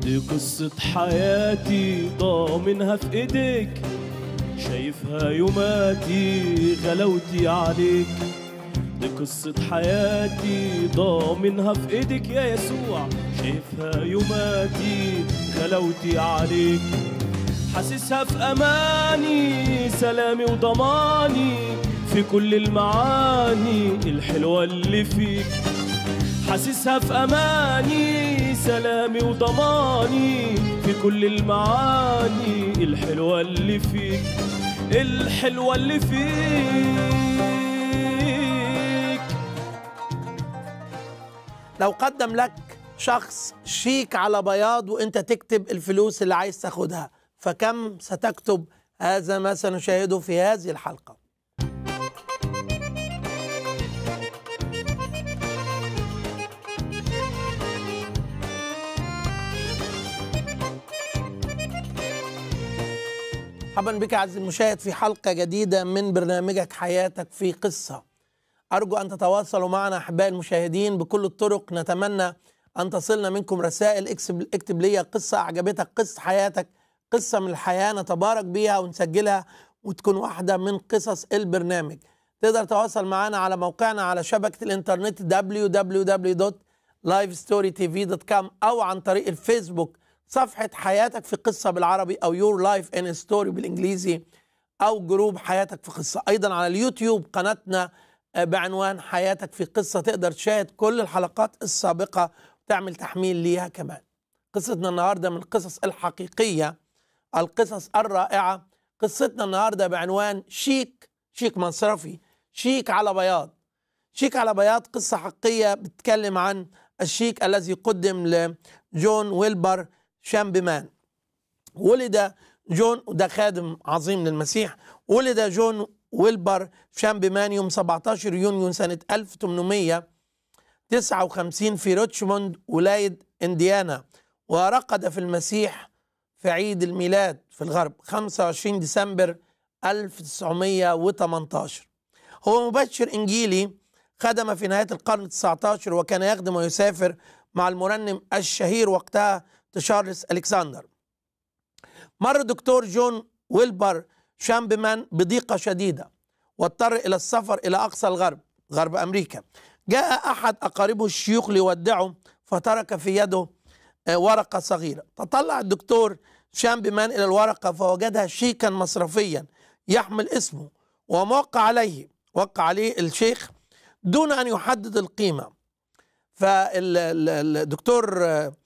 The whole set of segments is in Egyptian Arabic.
دي قصة حياتي ضامنها في ايديك شايفها يوماتي غلاوتي عليك دي قصة حياتي ضامنها في ايدك يا يسوع شايفها يوماتي غلاوتي عليك حاسسها في اماني سلامي وضماني في كل المعاني الحلوة اللي فيك حاسسها في اماني سلامي وضماني في كل المعاني الحلوة اللي فيك الحلوة اللي فيك لو قدم لك شخص شيك على بياض وانت تكتب الفلوس اللي عايز تاخدها فكم ستكتب هذا ما سنشاهده في هذه الحلقه مرحبا بك عزيزي المشاهد في حلقة جديدة من برنامجك حياتك في قصة أرجو أن تتواصلوا معنا أحبائي المشاهدين بكل الطرق نتمنى أن تصلنا منكم رسائل اكتب, اكتب لي قصة أعجبتك قصة حياتك قصة من الحياة نتبارك بيها ونسجلها وتكون واحدة من قصص البرنامج تقدر تتواصل معنا على موقعنا على شبكة الإنترنت www.livestorytv.com أو عن طريق الفيسبوك صفحة حياتك في قصة بالعربي أو يور لايف ان ستوري بالإنجليزي أو جروب حياتك في قصة أيضا على اليوتيوب قناتنا بعنوان حياتك في قصة تقدر تشاهد كل الحلقات السابقة وتعمل تحميل ليها كمان قصتنا النهاردة من القصص الحقيقية القصص الرائعة قصتنا النهاردة بعنوان شيك شيك مصرفي شيك على بياض شيك على بياض قصة حقيقية بتتكلم عن الشيك الذي قدم لجون ويلبر شامبمان ولد جون وده خادم عظيم للمسيح ولد جون ويلبر شامبمان يوم 17 يونيو سنة 1859 في ريتشموند ولاية انديانا ورقد في المسيح في عيد الميلاد في الغرب 25 ديسمبر 1918 هو مبشر انجيلي خدم في نهايه القرن ال19 وكان يخدم ويسافر مع المرنم الشهير وقتها تشارلز الكسندر مر دكتور جون ويلبر شامبمان بضيقه شديده واضطر الى السفر الى اقصى الغرب غرب امريكا جاء احد اقاربه الشيوخ ليودعه فترك في يده ورقه صغيره تطلع الدكتور شامبمان الى الورقه فوجدها شيكا مصرفيا يحمل اسمه وموقع عليه وقع عليه الشيخ دون ان يحدد القيمه فالدكتور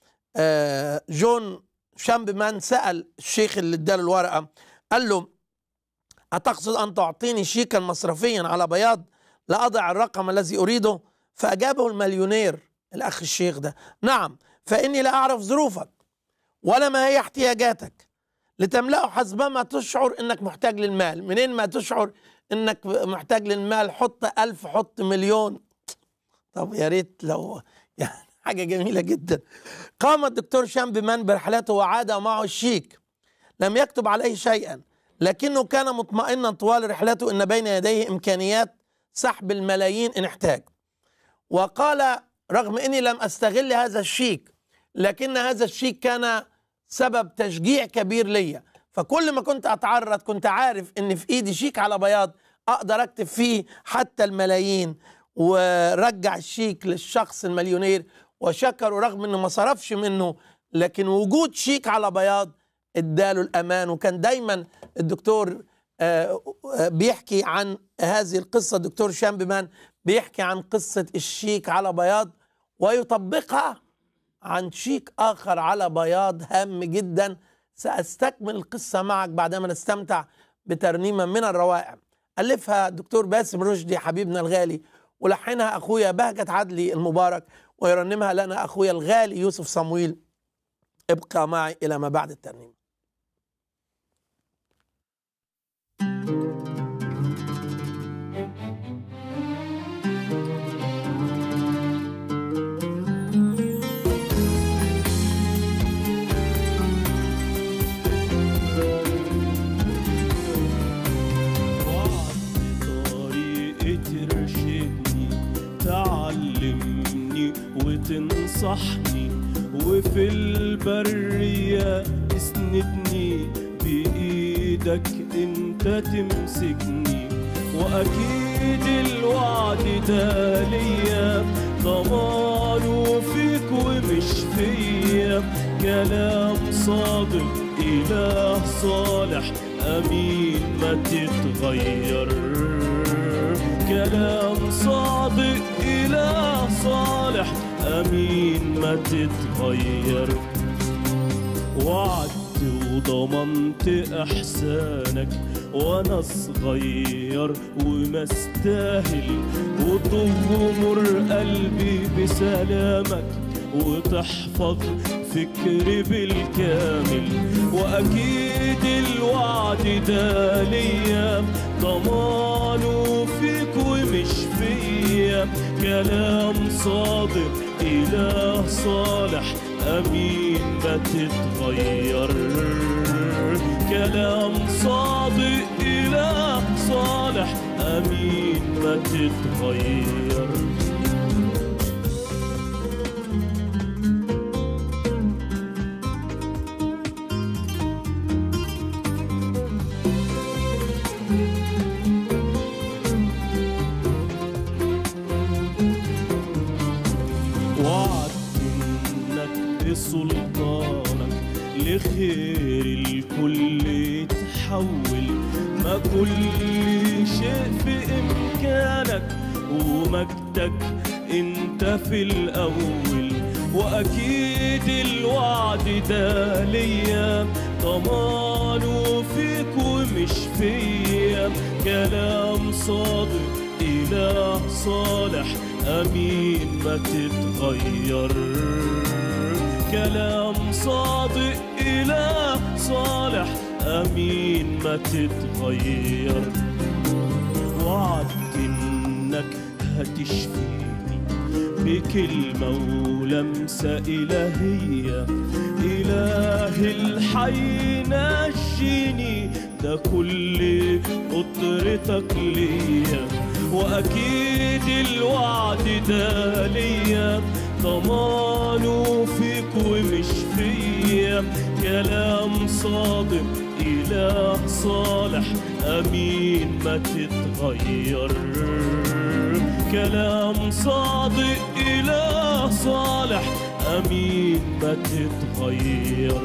جون شامبمان سال الشيخ اللي اداله الورقه قال له أتقصد أن تعطيني شيكا مصرفيا على بياض لأضع الرقم الذي أريده فأجابه المليونير الأخ الشيخ ده نعم فإني لا أعرف ظروفك ولا ما هي احتياجاتك لتملأه حسبما تشعر إنك محتاج للمال منين ما تشعر إنك محتاج للمال حط ألف حط مليون طب يا ريت لو يعني حاجة جميلة جدا قام الدكتور شامبمان برحلته وعاد معه الشيك لم يكتب عليه شيئا لكنه كان مطمئنا طوال رحلته ان بين يديه امكانيات سحب الملايين ان احتاج وقال رغم اني لم استغل هذا الشيك لكن هذا الشيك كان سبب تشجيع كبير ليا فكل ما كنت اتعرض كنت عارف ان في ايدي شيك على بياض اقدر اكتب فيه حتى الملايين ورجع الشيك للشخص المليونير وشكره رغم انه ما صرفش منه لكن وجود شيك على بياض اداله الامان وكان دايما الدكتور بيحكي عن هذه القصه الدكتور شامبمان بيحكي عن قصه الشيك على بياض ويطبقها عن شيك اخر على بياض هام جدا ساستكمل القصه معك بعدما نستمتع بترنيمه من الروائع الفها الدكتور باسم رشدي حبيبنا الغالي ولحنها اخويا بهجت عدلي المبارك ويرنمها لنا اخويا الغالي يوسف صمويل ابقى معي الى ما بعد الترنيمه تعلمني وتنصحني وفي في البرية تسندني بإيدك انت تمسكني وأكيد الوعد ده ليا ضمانه فيك ومش فيا كلام صادق إله صالح أمين ما تتغير كلام صادق إله صالح أمين ما تتغير وعدت وضمنت احسانك وانا صغير وما استاهل وتغمر قلبي بسلامك وتحفظ فكري بالكامل واكيد الوعد ده ليا ضمانه فيك ومش فيا كلام صادق اله صالح امين ما تتغير كلام صادق اله صالح امين ما تتغير وعدت انك بسلطانك لخير الكل يتحول ما كل شيء في امكانك ومجدك انت في الاول واكيد الوعد ده ليا ضمانه فيك ومش فيا كلام صادق اله صالح امين ما تتغير كلام صادق اله صالح امين ما تتغير وعدت انك هتشفيني بكلمة ولمسة إلهية إله الحي نجيني ده كل قدرتك ليا وأكيد الوعد ده ليا ضمانه فيك ومش فيا كلام صادق إله صالح أمين ما تتغير كلام صادق إله صالح أمين ما تتغير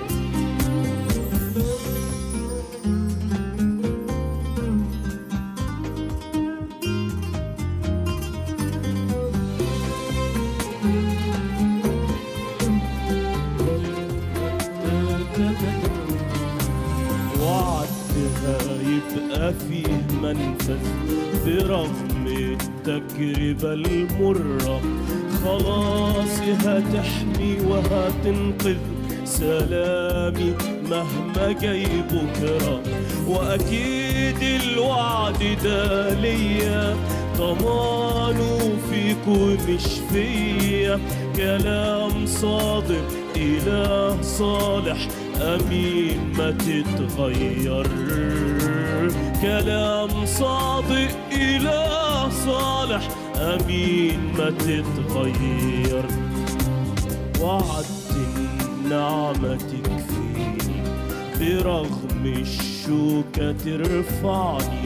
وعدها يبقى فيه منفذ برغم التجربة المرة خلاص هتحمي وهتنقذ سلامي مهما جاي بكرة وأكيد الوعد ده ليا ضمانه فيك ومش فيا كلام صادق إله صالح أمين ما تتغير كلام صادق إله صالح أمين ما تتغير وعدت النعمة تكفيني برغم الشوكة ترفعني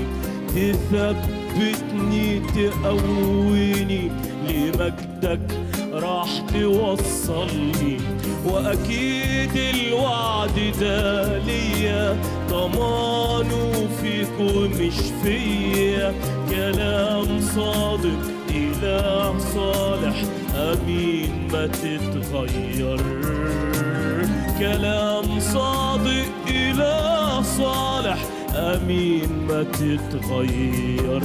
تثبتني تقويني لمجدك راح توصلني واكيد الوعد ده ليا ضمانه فيك ومش فيا كلام صادق اله صالح امين ما تتغير كلام صادق اله صالح امين ما تتغير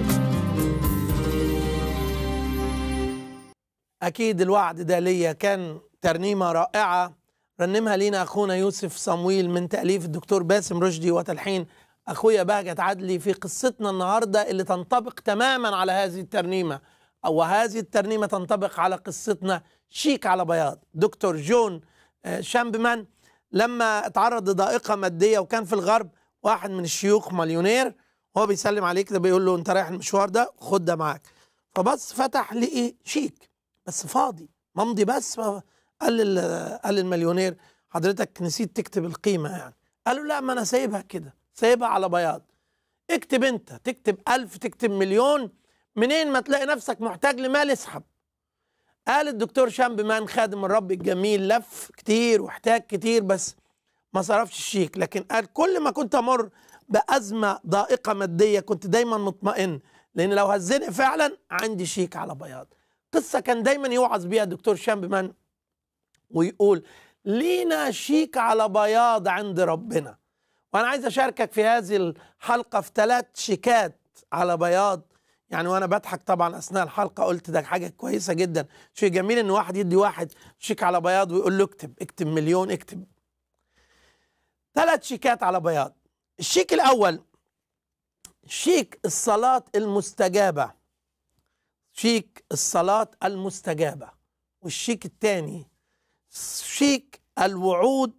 أكيد الوعد ده ليا كان ترنيمة رائعة رنمها لينا أخونا يوسف صمويل من تأليف الدكتور باسم رشدي وتلحين أخويا بهجت عدلي في قصتنا النهاردة اللي تنطبق تماما على هذه الترنيمة أو هذه الترنيمة تنطبق على قصتنا شيك على بياض دكتور جون آه، شامبمان لما اتعرض لضائقة مادية وكان في الغرب واحد من الشيوخ مليونير هو بيسلم عليك ده بيقول له انت رايح المشوار ده خد ده معاك فبص فتح لقي شيك بس فاضي ممضي بس قال لل- قال للمليونير حضرتك نسيت تكتب القيمه يعني قال له لا ما انا سايبها كده سايبها على بياض اكتب انت تكتب ألف تكتب مليون منين ما تلاقي نفسك محتاج لمال اسحب قال الدكتور شامبمان خادم الرب الجميل لف كتير واحتاج كتير بس ما صرفش الشيك لكن قال كل ما كنت امر بازمه ضائقه ماديه كنت دايما مطمئن لان لو هزنق فعلا عندي شيك على بياض قصه كان دايما يوعظ بيها الدكتور شامبمان ويقول لينا شيك على بياض عند ربنا وانا عايز اشاركك في هذه الحلقه في ثلاث شيكات على بياض يعني وانا بضحك طبعا اثناء الحلقه قلت ده حاجه كويسه جدا شيء جميل ان واحد يدي واحد شيك على بياض ويقول له اكتب اكتب مليون اكتب ثلاث شيكات على بياض الشيك الاول شيك الصلاه المستجابه شيك الصلاه المستجابه والشيك الثاني شيك الوعود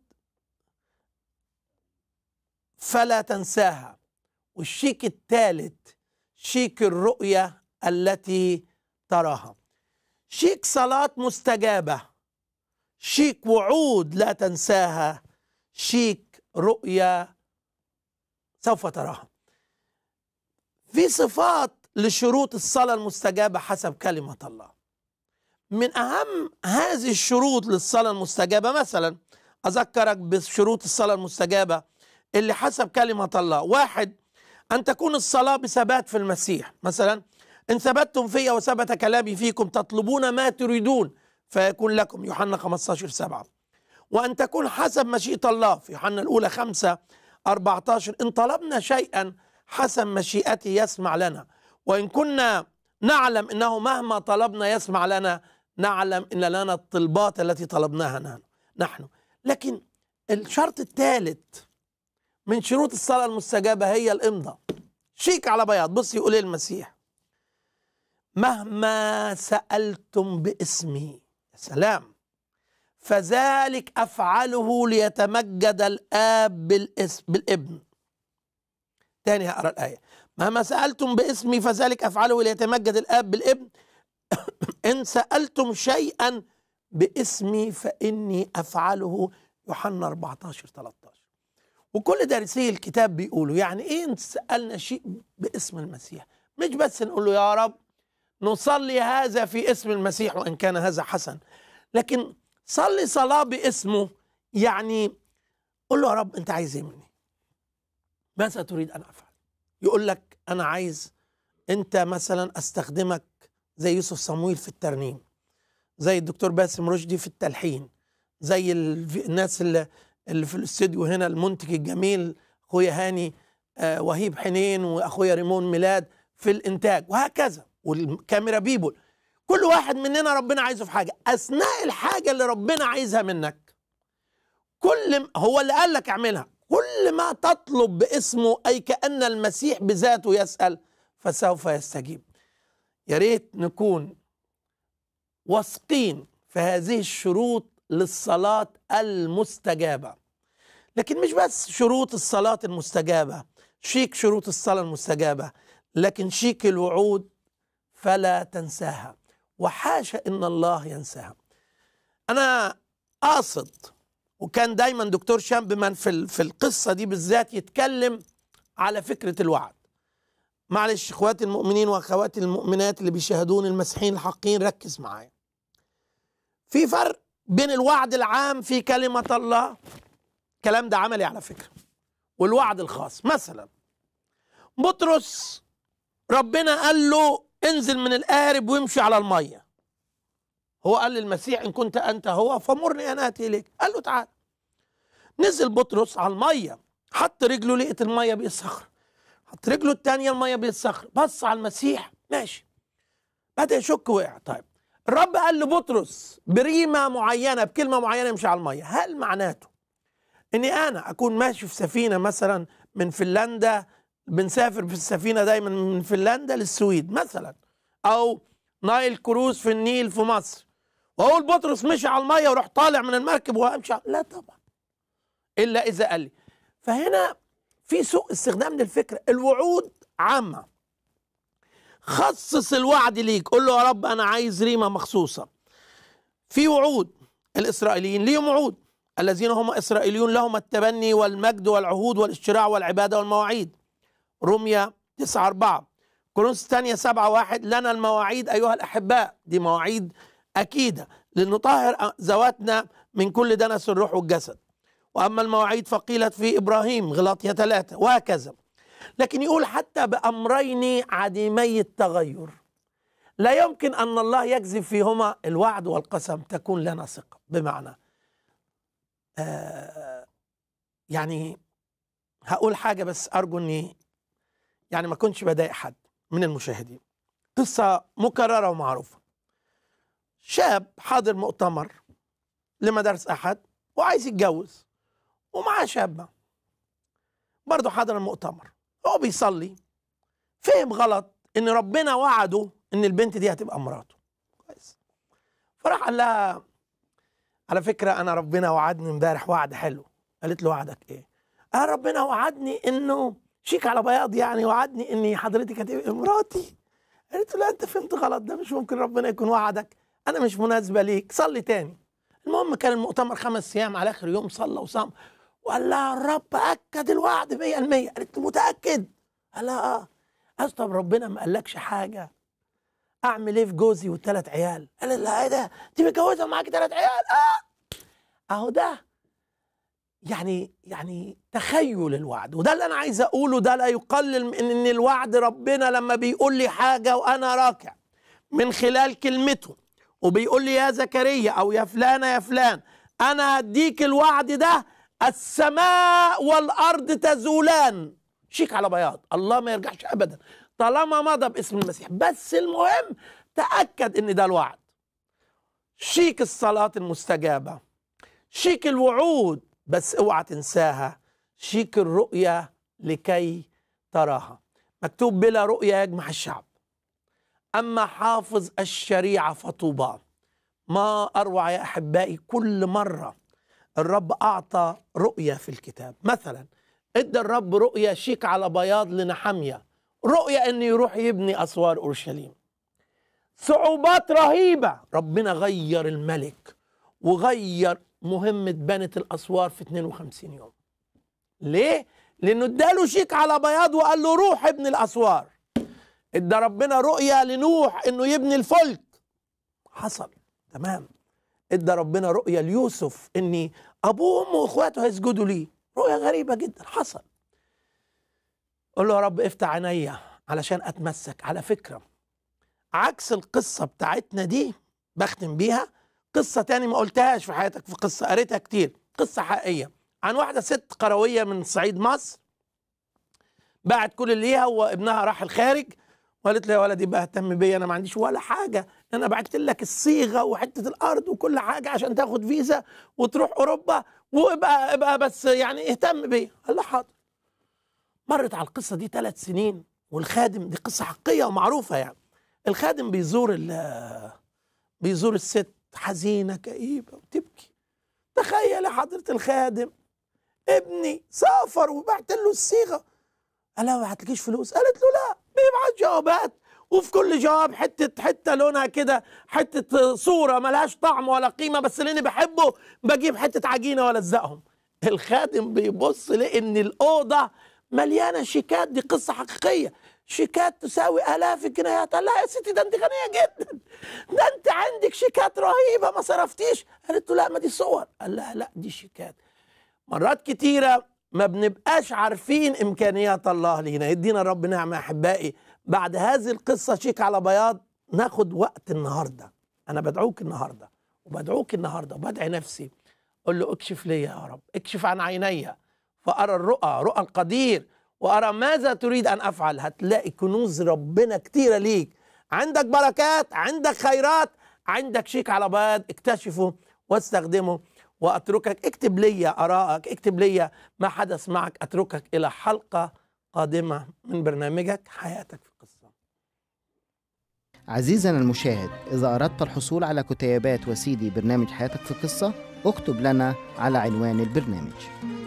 فلا تنساها والشيك الثالث شيك الرؤية التي تراها شيك صلاة مستجابة شيك وعود لا تنساها شيك رؤية سوف تراها في صفات لشروط الصلاة المستجابة حسب كلمة الله من أهم هذه الشروط للصلاة المستجابة مثلا أذكرك بشروط الصلاة المستجابة اللي حسب كلمة الله واحد أن تكون الصلاة بثبات في المسيح مثلا إن ثبتتم في وثبت كلامي فيكم تطلبون ما تريدون فيكون لكم يوحنا 15 7 وأن تكون حسب مشيئة الله في يوحنا الأولى 5 14 إن طلبنا شيئا حسب مشيئته يسمع لنا وإن كنا نعلم أنه مهما طلبنا يسمع لنا نعلم أن لنا الطلبات التي طلبناها نحن- نحن لكن الشرط الثالث من شروط الصلاة المستجابة هي الإمضاء شيك على بياض بص يقول إيه المسيح مهما سألتم باسمي يا سلام فذلك أفعله ليتمجد الآب بالاسم بالابن تاني هقرا الآية مهما سألتم باسمي فذلك أفعله ليتمجد الآب بالابن إن سألتم شيئا باسمي فإني أفعله يوحنا 14 13 وكل دارسي الكتاب بيقولوا يعني ايه إن سالنا شيء باسم المسيح مش بس نقول له يا رب نصلي هذا في اسم المسيح وان كان هذا حسن لكن صلي صلاه باسمه يعني قول له يا رب انت عايز ايه مني ماذا تريد ان افعل يقول لك انا عايز انت مثلا استخدمك زي يوسف صمويل في الترنيم زي الدكتور باسم رشدي في التلحين زي ال- الناس اللي اللي في الاستوديو هنا المنتج الجميل اخويا هاني آه، وهيب حنين واخويا ريمون ميلاد في الانتاج وهكذا والكاميرا بيبول كل واحد مننا ربنا عايزه في حاجه اثناء الحاجه اللي ربنا عايزها منك كل م- هو اللي قال لك اعملها كل ما تطلب باسمه اي كان المسيح بذاته يسال فسوف يستجيب يا ريت نكون واثقين في هذه الشروط للصلاة المستجابة لكن مش بس شروط الصلاة المستجابة شيك شروط الصلاة المستجابة لكن شيك الوعود فلا تنساها وحاشا ان الله ينساها انا قاصد وكان دايما دكتور شامبمان في ال- في القصه دي بالذات يتكلم على فكره الوعد معلش اخواتي المؤمنين واخواتي المؤمنات اللي بيشاهدون المسيحيين الحقين ركز معايا في فرق بين الوعد العام في كلمه الله الكلام ده عملي على فكره والوعد الخاص مثلا بطرس ربنا قال له انزل من القارب وامشي على الميه هو قال للمسيح ان كنت انت هو فمرني انا اتي اليك قال له تعال نزل بطرس على الميه حط رجله لقيت الميه بقت صخر حط رجله الثانيه الميه بقت صخر بص على المسيح ماشي بدا يشك وقع طيب الرب قال لبطرس بريمه معينه بكلمه معينه يمشي على الميه هل معناته اني انا اكون ماشي في سفينه مثلا من فنلندا بنسافر في السفينه دايما من فنلندا للسويد مثلا او نايل كروز في النيل في مصر واقول بطرس مشي على الميه وراح طالع من المركب وامشي على... لا طبعا الا اذا قال لي فهنا في سوء استخدام للفكره الوعود عامه خصص الوعد ليك قول له يا رب انا عايز ريمه مخصوصه في وعود الإسرائيليين ليهم وعود الذين هم إسرائيليون لهم التبني والمجد والعهود والاشتراع والعبادة والمواعيد روميا 9 4 كورنثوس الثانية 7 1 لنا المواعيد أيها الأحباء دي مواعيد أكيدة لنطهر ذواتنا من كل دنس الروح والجسد وأما المواعيد فقيلت في إبراهيم غلاطية ثلاثة وهكذا لكن يقول حتى بأمرين عديمي التغير لا يمكن أن الله يكذب فيهما الوعد والقسم تكون لنا ثقة بمعنى آه يعني هقول حاجة بس أرجو أني يعني ما كنتش بضايق حد من المشاهدين قصة مكررة ومعروفة شاب حاضر مؤتمر لمدارس أحد وعايز يتجوز ومعاه شابة برضه حاضر المؤتمر هو بيصلي فهم غلط ان ربنا وعده ان البنت دي هتبقى مراته كويس فراح قال لها على فكرة أنا ربنا وعدني امبارح وعد حلو قالت له وعدك إيه؟ قال ربنا وعدني إنه شيك على بياض يعني وعدني إني حضرتك هتبقى مراتي قالت له لا أنت فهمت غلط ده مش ممكن ربنا يكون وعدك أنا مش مناسبة ليك صلي تاني المهم كان المؤتمر خمس أيام على آخر يوم صلى وصام وقال لها الرب أكد الوعد 100% قالت له متأكد قال لها آه قال طب ربنا ما قالكش حاجة اعمل ايه في جوزي والثلاث عيال قال لا ايه ده انت متجوزه ومعاكي ثلاث عيال اه اهو ده يعني يعني تخيل الوعد وده اللي انا عايز اقوله ده لا يقلل من ان الوعد ربنا لما بيقول لي حاجه وانا راكع من خلال كلمته وبيقول لي يا زكريا او يا فلانه يا فلان انا هديك الوعد ده السماء والارض تزولان شيك على بياض الله ما يرجعش ابدا طالما مضى باسم المسيح بس المهم تأكد ان ده الوعد شيك الصلاة المستجابة شيك الوعود بس اوعى تنساها شيك الرؤية لكي تراها مكتوب بلا رؤية يجمع الشعب أما حافظ الشريعة فطوبى ما أروع يا أحبائي كل مرة الرب أعطى رؤية في الكتاب مثلا ادى الرب رؤية شيك على بياض لنحمية رؤية انه يروح يبني اسوار اورشليم صعوبات رهيبة ربنا غير الملك وغير مهمة بنة الاسوار في 52 يوم ليه؟ لانه اداله شيك على بياض وقال له روح ابني الاسوار ادى ربنا رؤية لنوح انه يبني الفلك حصل تمام ادى ربنا رؤية ليوسف ان ابوه وامه واخواته هيسجدوا ليه رؤية غريبة جدا حصل قول له يا رب افتح عينيا علشان اتمسك على فكره عكس القصه بتاعتنا دي بختم بيها قصه تاني ما قلتهاش في حياتك في قصه قريتها كتير قصه حقيقيه عن واحده ست قرويه من صعيد مصر باعت كل اللي ليها وابنها راح الخارج وقالت له يا ولدي بقى اهتم بيا انا ما عنديش ولا حاجه انا بعت لك الصيغه وحته الارض وكل حاجه عشان تاخد فيزا وتروح اوروبا وابقى ابقى بس يعني اهتم بيا قال له حاضر مرت على القصة دي ثلاث سنين والخادم دي قصة حقيقية ومعروفة يعني الخادم بيزور بيزور الست حزينة كئيبة وتبكي تخيل يا حضرة الخادم ابني سافر وبعت له الصيغة قال لها ما بعتلكيش فلوس قالت له لا بيبعت جوابات وفي كل جواب حتة حتة لونها كده حتة صورة ملهاش طعم ولا قيمة بس لاني بحبه بجيب حتة عجينة والزقهم الخادم بيبص لان الأوضة مليانه شيكات دي قصه حقيقيه شيكات تساوي الاف الجنيهات قال لها يا ستي ده انت غنيه جدا ده انت عندك شيكات رهيبه ما صرفتيش قالت له لا ما دي صور قال لها لا دي شيكات مرات كتيره ما بنبقاش عارفين امكانيات الله لينا يدينا رب نعمه احبائي بعد هذه القصه شيك على بياض ناخد وقت النهارده انا بدعوك النهارده وبدعوك النهارده وبدعي نفسي قول له اكشف لي يا رب اكشف عن عيني فأرى الرؤى رؤى القدير وأرى ماذا تريد أن أفعل هتلاقي كنوز ربنا كتيرة ليك عندك بركات عندك خيرات عندك شيك على بياض اكتشفه واستخدمه وأتركك اكتب لي آرائك اكتب لي ما حدث معك أتركك إلى حلقة قادمة من برنامجك حياتك في قصة عزيزنا المشاهد إذا أردت الحصول على كتيبات وسيدي برنامج حياتك في قصة اكتب لنا على عنوان البرنامج